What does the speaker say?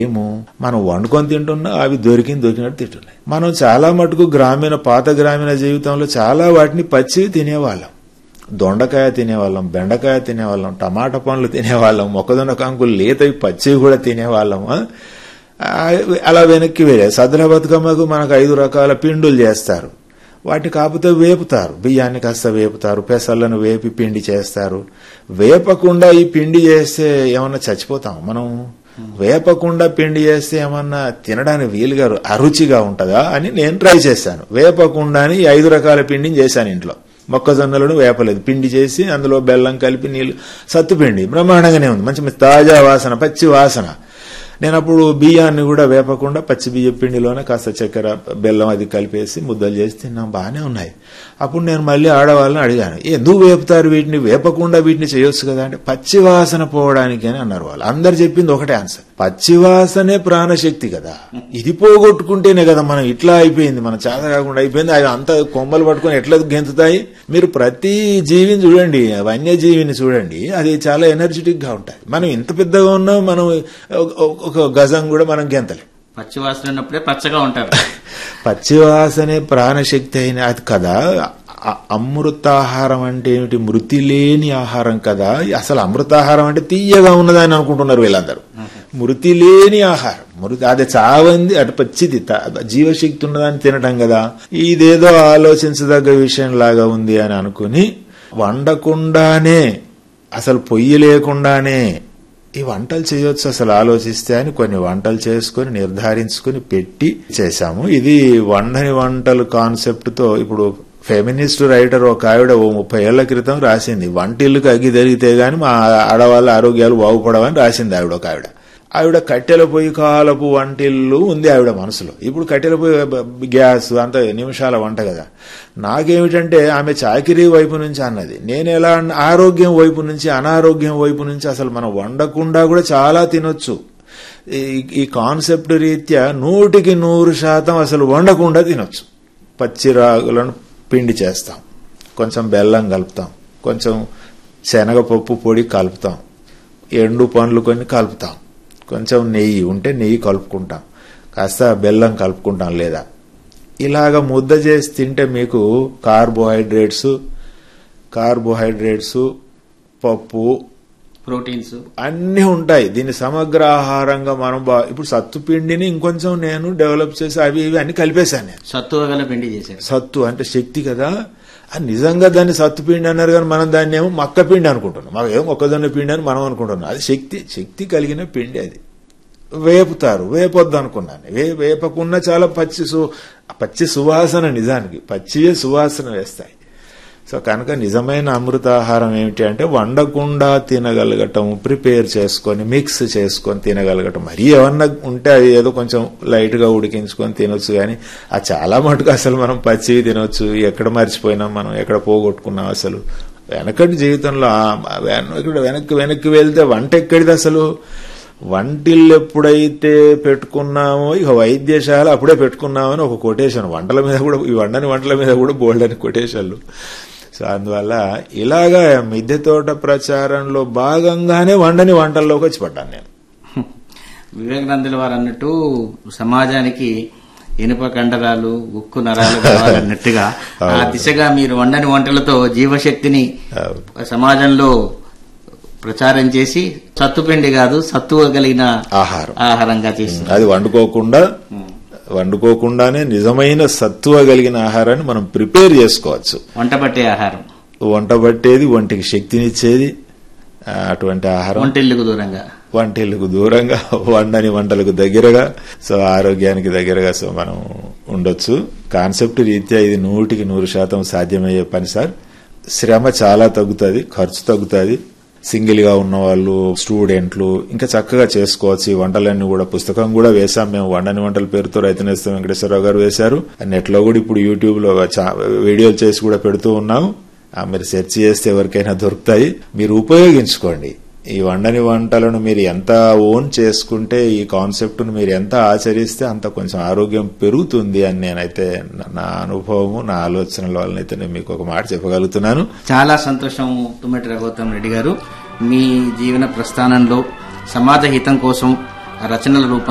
ఏమో మనం వండుకొని తింటున్నా అవి దొరికింది దొరికినట్టు తింటున్నాయి మనం చాలా మటుకు గ్రామీణ పాత గ్రామీణ జీవితంలో చాలా వాటిని పచ్చివి తినేవాళ్ళం దొండకాయ తినేవాళ్ళం బెండకాయ తినేవాళ్ళం టమాటా పండ్లు తినేవాళ్ళం మొక్కజొన్న కంకులు లేతవి పచ్చివి కూడా తినేవాళ్ళం ఆ? ఆ, అలా వెనక్కి వెళ్ళే సద్దుల బతుకమ్మకు మనకు ఐదు రకాల పిండులు చేస్తారు వాటిని కాకపోతే వేపుతారు బియ్యాన్ని కాస్త వేపుతారు పెసలను వేపి పిండి చేస్తారు వేపకుండా ఈ పిండి చేస్తే ఏమన్నా చచ్చిపోతాం మనం వేపకుండా పిండి చేస్తే ఏమన్నా తినడానికి వీలుగా అరుచిగా ఉంటుందా అని నేను ట్రై చేశాను వేపకుండాని ఈ ఐదు రకాల పిండిని చేశాను ఇంట్లో మొక్కజొన్నలను వేపలేదు పిండి చేసి అందులో బెల్లం కలిపి నీళ్ళు సత్తుపిండి బ్రహ్మాండంగానే ఉంది మంచి మంచి తాజా వాసన పచ్చి వాసన నేను అప్పుడు బియ్యాన్ని కూడా వేపకుండా పచ్చి బియ్య పిండిలోనే కాస్త చక్కెర బెల్లం అది కలిపేసి ముద్దలు చేసి తిన్నాం బాగానే ఉన్నాయి అప్పుడు నేను మళ్ళీ ఆడవాళ్ళని అడిగాను ఎందుకు వేపుతారు వీటిని వేపకుండా వీటిని చేయొచ్చు కదా అంటే పచ్చి వాసన పోవడానికి అని అన్నారు వాళ్ళు అందరు చెప్పింది ఒకటే ఆన్సర్ పచ్చి వాసనే ప్రాణశక్తి కదా ఇది పోగొట్టుకుంటేనే కదా మనం ఇట్లా అయిపోయింది మన చేత కాకుండా అయిపోయింది అవి అంత కొమ్మలు పట్టుకొని ఎట్లా గెంతుతాయి మీరు ప్రతి జీవిని చూడండి వన్యజీవిని చూడండి అది చాలా ఎనర్జెటిక్ గా ఉంటాయి మనం ఇంత పెద్దగా ఉన్నా మనం ఒక- ఒక గజం కూడా మనం గెంతలేం పచ్చి వాసన ఉన్నప్పుడే పచ్చగా ఉంటారు పచ్చివాసనే ప్రాణశక్తి అయిన అది కదా అ- అమృతాహారం అంటే ఏమిటి మృతి లేని ఆహారం కదా అసలు అమృతాహారం అంటే తీయగా ఉన్నదని అనుకుంటున్నారు వీళ్ళందరూ మృతి లేని ఆహారం మృతి అది చావంది అటు పచ్చిది త- జీవశక్తి ఉన్నదాన్ని తినటం కదా ఇదేదో ఆలోచించదగ్గ విషయం లాగా ఉంది అని అనుకుని వండకుండానే అసలు పొయ్యి లేకుండానే ఈ వంటలు చేయొచ్చు అసలు ఆలోచిస్తే అని కొన్ని వంటలు చేసుకుని నిర్ధారించుకుని పెట్టి చేశాము ఇది వండని వంటలు కాన్సెప్ట్ తో ఇప్పుడు ఫెమినిస్ట్ రైటర్ ఒక ఆవిడ ఓ ముప్పై ఏళ్ల క్రితం రాసింది వంటిల్లుకి అగ్గి జరిగితే గాని మా ఆడవాళ్ళ ఆరోగ్యాలు బాగుపడవని రాసింది ఆవిడ ఒక ఆవిడ ఆవిడ కట్టెల పొయ్యి కాలపు వంటిల్లు ఉంది ఆవిడ మనసులో ఇప్పుడు కట్టెల పొయ్యి బ- గ్యాస్ అంత నిమిషాల వంట కదా నాకేమిటంటే ఆమె చాకిరీ వైపు నుంచి అన్నది నేను ఎలా అన్న- ఆరోగ్యం వైపు నుంచి అనారోగ్యం వైపు నుంచి అసలు మనం వండకుండా కూడా చాలా తినొచ్చు ఈ- ఈ కాన్సెప్ట్ రీత్యా నూటికి నూరు శాతం అసలు వండకుండా తినొచ్చు పచ్చి రాగులను పిండి చేస్తాం కొంచెం బెల్లం కలుపుతాం కొంచెం శనగపప్పు పొడి కలుపుతాం ఎండు పండ్లు కొన్ని కలుపుతాం కొంచెం నెయ్యి ఉంటే నెయ్యి కలుపుకుంటాం కాస్త బెల్లం కలుపుకుంటాం లేదా ఇలాగ ముద్ద చేసి తింటే మీకు కార్బోహైడ్రేట్స్ కార్బోహైడ్రేట్స్ పప్పు ప్రోటీన్స్ అన్నీ ఉంటాయి దీన్ని సమగ్ర ఆహారంగా మనం బా ఇప్పుడు సత్తు పిండిని ఇంకొంచెం నేను డెవలప్ చేసి అవి ఇవి అన్ని కలిపేశాను నేను సత్తువ గల పిండి చేశారు సత్తు అంటే శక్తి కదా అది నిజంగా దాన్ని సత్తు పిండి అన్నారు కానీ మనం దాన్ని ఏమో మక్క పిండి అనుకుంటున్నాం మాకు ఏమో మొక్కజొన్న పిండి అని మనం అనుకుంటున్నాం అది శక్తి శక్తి కలిగిన పిండి అది వేపుతారు వేపొద్దు అనుకున్నాను వే వేపకున్న చాలా పచ్చి సు పచ్చి సువాసన నిజానికి పచ్చియే సువాసన వేస్తాయి సో కనుక నిజమైన అమృతాహారం ఏమిటి అంటే వండకుండా తినగలగటం ప్రిపేర్ చేసుకొని మిక్స్ చేసుకొని తినగలగటం మరీ ఏమన్నా ఉంటే అది ఏదో కొంచెం లైట్ గా ఉడికించుకొని తినొచ్చు కానీ ఆ చాలా మటుకు అసలు మనం పచ్చివి తినొచ్చు ఎక్కడ మర్చిపోయినాం మనం ఎక్కడ పోగొట్టుకున్నాం అసలు వెనకటి జీవితంలో ఆ వెనక వెనక్కి వెనక్కి వెళ్తే వంట ఎక్కడిది అసలు వంటిల్లు ఎప్పుడైతే పెట్టుకున్నామో ఇక వైద్యశాల అప్పుడే పెట్టుకున్నామని ఒక కొటేషన్ వంటల మీద కూడా ఈ వండని వంటల మీద కూడా బోల్డ్ అని కొటేషన్లు సో అందువల్ల ఇలాగా మిద్దె తోట ప్రచారంలో భాగంగానే వండని వంటల్లోకి వచ్చి పడ్డాను నేను వివేకానందుల వారు అన్నట్టు సమాజానికి ఇనుప కండరాలు ఉక్కు నరాలు కావాలన్నట్టుగా ఆ దిశగా మీరు వండని వంటలతో జీవశక్తిని సమాజంలో ప్రచారం చేసి సత్తుపిండి కాదు సత్తువ కలిగిన ఆహారం ఆహారంగా చేస్తున్నారు అది వండుకోకుండా వండుకోకుండానే నిజమైన సత్తువ కలిగిన ఆహారాన్ని మనం ప్రిపేర్ చేసుకోవచ్చు వంట పట్టే ఆహారం వంట పట్టేది ఒంటికి శక్తినిచ్చేది ఆ, అటువంటి ఆహారం వంటిల్లుకు దూరంగా వంటిల్లకు దూరంగా వండని వంటలకు దగ్గరగా సో ఆరోగ్యానికి దగ్గరగా సో మనం ఉండొచ్చు కాన్సెప్ట్ రీత్యా ఇది నూటికి నూరు శాతం సాధ్యమయ్యే పని సార్ శ్రమ చాలా తగ్గుతుంది ఖర్చు తగ్గుతుంది సింగిల్ గా ఉన్న వాళ్ళు స్టూడెంట్లు ఇంకా చక్కగా చేసుకోవచ్చు ఈ వంటలన్నీ కూడా పుస్తకం కూడా వేశాం మేము వండని వంటల పేరుతో రైతు వెంకటేశ్వరరావు గారు వేశారు నెట్ లో కూడా ఇప్పుడు యూట్యూబ్ లో చా- వీడియోలు చేసి కూడా పెడుతూ ఉన్నాం ఆ, మీరు సెర్చ్ చేస్తే ఎవరికైనా దొరుకుతాయి మీరు ఉపయోగించుకోండి ఈ వండని వంటలను మీరు ఎంత ఓన్ చేసుకుంటే ఈ కాన్సెప్ట్ ను మీరు ఎంత ఆచరిస్తే అంత కొంచెం ఆరోగ్యం పెరుగుతుంది అని నేనైతే నా- నా అనుభవము నా ఆలోచనల వలనైతే నేను మీకు ఒక మాట చెప్పగలుగుతున్నాను చాలా సంతోషం తుమ్మటి రఘుత్తం రెడ్డి గారు మీ జీవన ప్రస్థానంలో సమాజ హితం కోసం రచనల రూపంలో